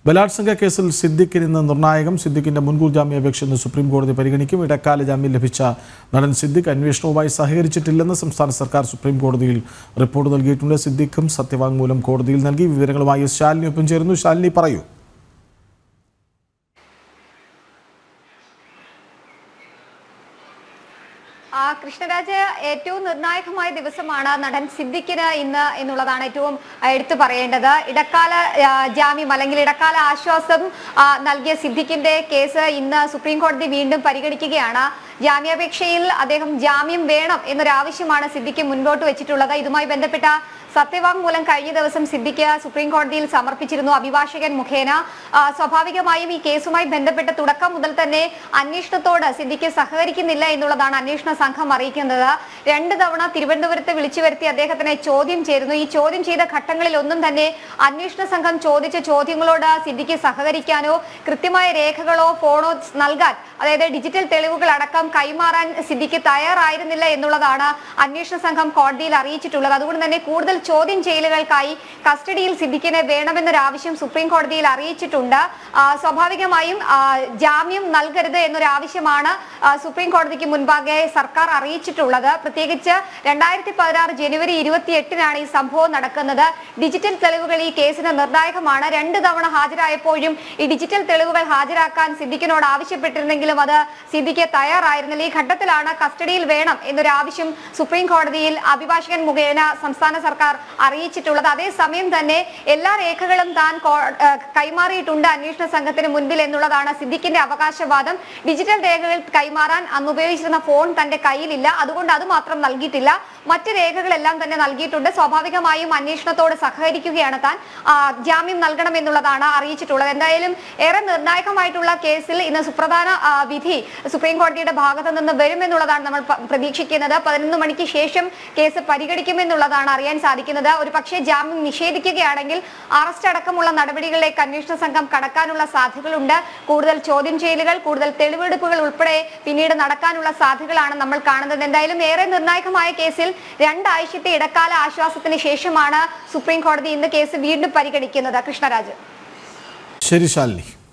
ബലാത്സംഗ കേസിൽ സിദ്ദിഖിന് ഇന്ന് നിർണായകം സിദ്ദിഖിന്റെ മുൻകൂർ ജാമ്യാപേക്ഷ ഇന്ന് സുപ്രീം കോടതി പരിഗണിക്കും ഇടക്കാല ജാമ്യം ലഭിച്ച നടൻ സിദ്ദിഖ് അന്വേഷണവുമായി സഹകരിച്ചിട്ടില്ലെന്ന് സംസ്ഥാന സർക്കാർ സുപ്രീം കോടതിയിൽ റിപ്പോർട്ട് നൽകിയിട്ടുണ്ട് സിദ്ദിഖും സത്യവാങ്മൂലം കോടതിയിൽ നൽകി വിവരങ്ങളുമായി എസ് ശാലിനി ഒപ്പം ചേരുന്നു ശാലിനി പറയൂ ആ കൃഷ്ണരാജ് ഏറ്റവും നിർണായകമായ ദിവസമാണ് നടൻ സിദ്ദിഖിന് ഇന്ന് എന്നുള്ളതാണ് ഏറ്റവും ആ, എടുത്തു പറയേണ്ടത് ഇടക്കാല ആ, ജാമ്യം അല്ലെങ്കിൽ ഇടക്കാല ആശ്വാസം ആ, നൽകിയ സിദ്ദിഖിന്റെ കേസ് ഇന്ന് സുപ്രീം കോടതി വീണ്ടും പരിഗണിക്കുകയാണ് ജാമ്യാപേക്ഷയിൽ അദ്ദേഹം ജാമ്യം വേണം എന്നൊരാവശ്യമാണ് സിദ്ദിഖ് മുൻപോട്ട് വെച്ചിട്ടുള്ളത് ഇതുമായി ബന്ധപ്പെട്ട സത്യവാങ്മൂലം കഴിഞ്ഞ ദിവസം സിദ്ദിഖ് സുപ്രീം കോടതിയിൽ സമർപ്പിച്ചിരുന്നു അഭിഭാഷകൻ മുഖേന ആ, സ്വാഭാവികമായും ഈ കേസുമായി ബന്ധപ്പെട്ട് തുടക്കം മുതൽ തന്നെ അന്വേഷണത്തോട് സിദ്ദിഖ് സഹകരിക്കുന്നില്ല എന്നുള്ളതാണ് അന്വേഷണ സംഘം അറിയിക്കുന്നത് രണ്ട് തവണ തിരുവനന്തപുരത്ത് വിളിച്ചു വരുത്തി അദ്ദേഹത്തിനെ ചോദ്യം ചെയ്തിരുന്നു ഈ ചോദ്യം ചെയ്ത ഘട്ടങ്ങളിൽ ഒന്നും തന്നെ അന്വേഷണ സംഘം ചോദിച്ച ചോദ്യങ്ങളോട് സിദ്ദിഖ് സഹകരിക്കാനോ കൃത്യമായ രേഖകളോ ഫോണോ നൽകാൻ അതായത് ഡിജിറ്റൽ തെളിവുകൾ അടക്കം കൈമാറാൻ സിദ്ദിഖ് തയ്യാറായിരുന്നില്ല എന്നുള്ളതാണ് അന്വേഷണ സംഘം കോടതിയിൽ അറിയിച്ചിട്ടുള്ളത് അതുകൊണ്ട് തന്നെ കൂടുതൽ ചോദ്യം ചെയ്യലുകൾക്കായി കസ്റ്റഡിയിൽ സിദ്ദിഖിനെ വേണമെന്നൊരാവശ്യം സുപ്രീം കോടതിയിൽ അറിയിച്ചിട്ടുണ്ട് ആ, സ്വാഭാവികമായും ആ, ജാമ്യം നൽകരുത് എന്നൊരാവശ്യമാണ് ആ, സുപ്രീം കോടതിക്ക് മുൻപാകെ സർക്കാർ അറിയിച്ചിട്ടുള്ളത് പ്രത്യേകിച്ച് രണ്ടായിരത്തി പതിനാറ് ജനുവരി ഇരുപത്തി എട്ടിനാണ് ഈ സംഭവം നടക്കുന്നത് ഡിജിറ്റൽ തെളിവുകൾ ഈ കേസിന് നിർണായകമാണ് രണ്ട് തവണ ഹാജരായപ്പോഴും ഈ ഡിജിറ്റൽ തെളിവുകൾ ഹാജരാക്കാൻ സിദ്ദിഖിനോട് ആവശ്യപ്പെട്ടിരുന്നെങ്കിലും അത് സിദ്ദിഖ് തയ്യാറായിരുന്നില്ല ഈ ഘട്ടത്തിലാണ് കസ്റ്റഡിയിൽ വേണം എന്നൊരു ആവശ്യം സുപ്രീം കോടതിയിൽ അഭിഭാഷകൻ മുഖേന സംസ്ഥാന സർക്കാർ അറിയിച്ചിട്ടുള്ളത് അതേസമയം തന്നെ എല്ലാ രേഖകളും താൻ കോ- ഏഹ് കൈമാറിയിട്ടുണ്ട് അന്വേഷണ സംഘത്തിന് മുൻപിൽ എന്നുള്ളതാണ് സിദ്ദിഖിന്റെ അവകാശവാദം ഡിജിറ്റൽ രേഖകൾ കൈമാറാൻ അന്ന് ഉപയോഗിച്ചിരുന്ന ഫോൺ തന്റെ കയ്യിലില്ല അതുകൊണ്ട് അത് മാത്രം നൽകിയിട്ടില്ല മറ്റ് രേഖകളെല്ലാം തന്നെ നൽകിയിട്ടുണ്ട് സ്വാഭാവികമായും അന്വേഷണത്തോട് സഹകരിക്കുകയാണ് താൻ ആ, ജാമ്യം നൽകണമെന്നുള്ളതാണ് അറിയിച്ചിട്ടുള്ളത് എന്തായാലും ഏറെ നിർണായകമായിട്ടുള്ള കേസിൽ ഇന്ന് സുപ്രധാന ആ, വിധി സുപ്രീം കോടതിയുടെ ഭാഗത്തു നിന്ന് വരുമെന്നുള്ളതാണ് നമ്മൾ പ- പ്രതീക്ഷിക്കുന്നത് പതിനൊന്ന് മണിക്ക് ശേഷം കേസ് പരിഗണിക്കുമെന്നുള്ളതാണ് അറിയാൻ സാധിക്കുന്നത് ഒരു പക്ഷേ ജാമ്യം നിഷേധിക്കുകയാണെങ്കിൽ അറസ്റ്റ് അടക്കമുള്ള നടപടികളിലേക്ക് അന്വേഷണ സംഘം കടക്കാനുള്ള സാധ്യതകളുണ്ട് കൂടുതൽ ചോദ്യം ചെയ്യലുകൾ കൂടുതൽ തെളിവെടുപ്പുകൾ ഉൾപ്പെടെ പിന്നീട് നടക്കാനുള്ള സാധ്യതകളാണ് നമ്മൾ കാണുന്നത് എന്തായാലും ഏറെ നിർണായകമായ കേസിൽ രണ്ടാഴ്ചത്തെ ഇടക്കാല ആശ്വാസത്തിന് ശേഷമാണ് സുപ്രീം കോടതി ഇന്ന് കേസ് വീണ്ടും പരിഗണിക്കുന്നത് കൃഷ്ണരാജ് ശരി ശാലിനി